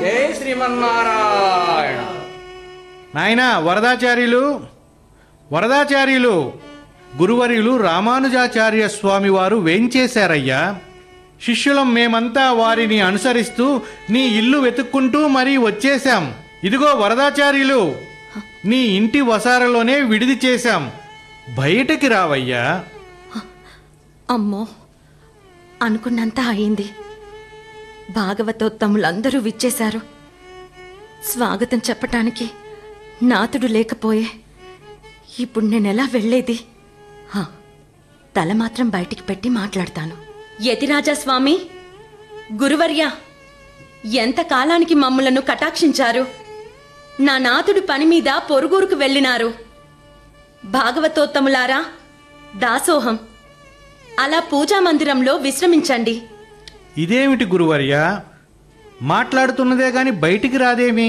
జై శ్రీమన్నారాయణ నాయనా వరదాచార్యులు వరదాచార్యులు గురువర్యులు రామానుజాచార్య స్వామి వారు వేంచేశారయ్యా శిష్యులం మేమంతా వారిని అనుసరిస్తూ నీ ఇల్లు వెతుక్కుంటూ మరీ వచ్చేశాం ఇదిగో వరదాచార్యులు నీ ఇంటి వసారలోనే విడిది చేశాం బయటికి రావయ్యా అమ్మో అనుకున్నంత అయింది భాగవతోత్తములందరూ విచ్చేశారు స్వాగతం చెప్పటానికి నాతుడు లేకపోయే ఇప్పుడు నేనెలా వెళ్ళేది హా, తల మాత్రం బయటికి పెట్టి మాట్లాడతాను యతిరాజా స్వామి గురువర్య ఎంత కాలానికి మమ్ములను కటాక్షించారు నా నాతుడు పని మీద పొరుగురుకు వెళ్ళినారు భాగవతోత్తములారా దాసోహం అలా పూజా మందిరంలో విశ్రమించండి ఇదేమిటి గురువర్య మాట్లాడుతున్నదే గాని బయటికి రాదేమి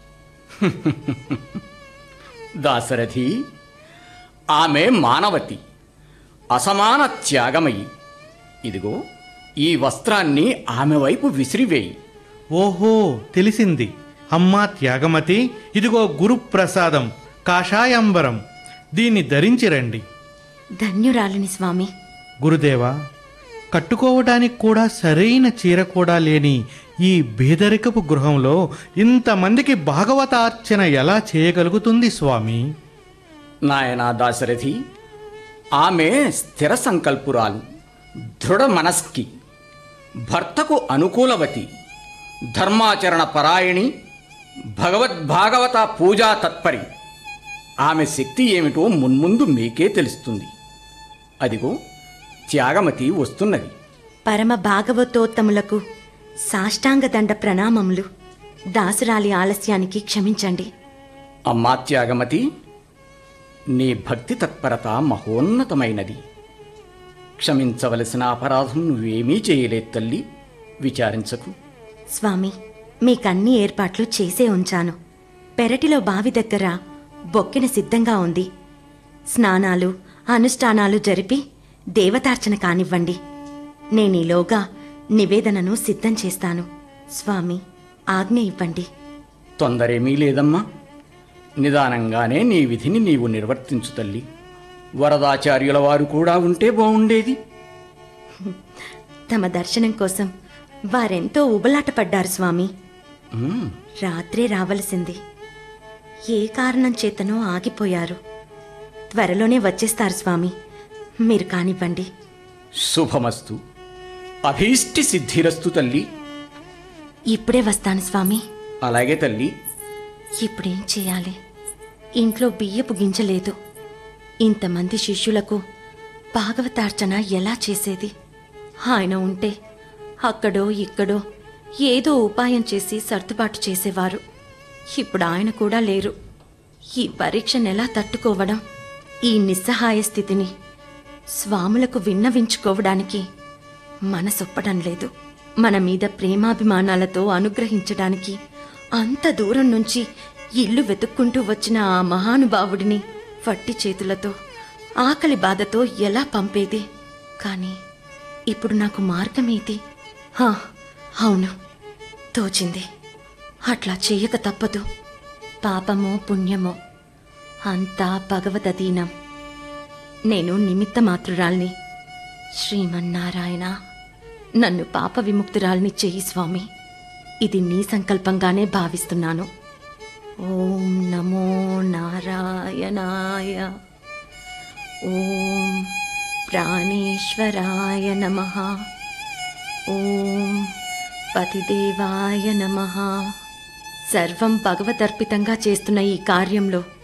దాశరథి ఆమె మానవతి అసమాన త్యాగమయి ఇదిగో ఈ వస్త్రాన్ని ఆమె వైపు విసిరివేయి ఓహో తెలిసింది అమ్మా త్యాగమతి ఇదిగో గురుప్రసాదం కాషాయంబరం దీన్ని ధరించి రండి ధన్యురాలిని స్వామి గురుదేవా కట్టుకోవటానికి కూడా సరైన చీర కూడా లేని ఈ బేదరికపు గృహంలో ఇంతమందికి భాగవతార్చన ఎలా చేయగలుగుతుంది స్వామి నాయనా దాశరథి ఆమె స్థిర సంకల్పురాలు దృఢ మనస్కి భర్తకు అనుకూలవతి ధర్మాచరణ పరాయణి భగవద్భాగవత పూజా తత్పరి ఆమె శక్తి ఏమిటో మున్ముందు మీకే తెలుస్తుంది అదిగో త్యాగమతి వస్తున్నది పరమ భాగవతోత్తములకు సాష్టాంగ దండ ప్రణామములు దాసురాలి ఆలస్యానికి క్షమించండి అమ్మా త్యాగమతి నీ భక్తి తత్పరత మహోన్నతమైనది క్షమించవలసిన అపరాధం నువ్వేమీ చేయలేదు తల్లి విచారించకు స్వామి మీకన్ని ఏర్పాట్లు చేసే ఉంచాను పెరటిలో బావి దగ్గర బొక్కెన సిద్ధంగా ఉంది స్నానాలు అనుష్ఠానాలు జరిపి దేవతార్చన కానివ్వండి నేనీలోగా నివేదనను సిద్ధం చేస్తాను స్వామి ఆజ్ఞ ఇవ్వండి తొందరేమీ లేదమ్మా నిదానంగానే నీ విధిని నీవు నిర్వర్తించు తల్లి వరదాచార్యుల వారు కూడా ఉంటే బాగుండేది తమ దర్శనం కోసం వారెంతో ఉబలాట పడ్డారు స్వామి ఉమ్, రాత్రే రావలసింది ఏ కారణం చేతనో ఆగిపోయారు త్వరలోనే వచ్చేస్తారు స్వామి మీరు కానివ్వండి శుభమస్తు అభీష్టి సిద్ధిరస్తు తల్లి ఇప్పుడే వస్తాను స్వామి అలాగే తల్లి ఇప్పుడేం చేయాలి ఇంట్లో బియ్యపు గింజలేదు ఇంతమంది శిష్యులకు భాగవతార్చన ఎలా చేసేది ఆయన ఉంటే అక్కడో ఇక్కడో ఏదో ఉపాయం చేసి సర్దుబాటు చేసేవారు ఇప్పుడు ఆయన కూడా లేరు ఈ పరీక్షను ఎలా తట్టుకోవడం ఈ నిస్సహాయ స్థితిని స్వాములకు విన్నవించుకోవడానికి మనసొప్పడం లేదు మన మీద ప్రేమాభిమానాలతో అనుగ్రహించడానికి అంత దూరం నుంచి ఇల్లు వెతుక్కుంటూ వచ్చిన ఆ మహానుభావుడిని వట్టి చేతులతో ఆకలి బాధతో ఎలా పంపేది కానీ ఇప్పుడు నాకు మార్గమేది హా, అవును తోచింది అట్లా చెయ్యక తప్పదు పాపమో పుణ్యమో అంతా భగవదధీనం నేను నిమిత్త మాతృరాల్ని శ్రీమన్నారాయణ నన్ను పాప విముక్తురాల్ని చెయ్యి స్వామి ఇది నీ సంకల్పంగానే భావిస్తున్నాను ఓం నమో నారాయణాయ ఓం ప్రాణేశ్వరాయ నమ ఓం పతిదేవాయ నమ సర్వం భగవదర్పితంగా చేస్తున్న ఈ కార్యంలో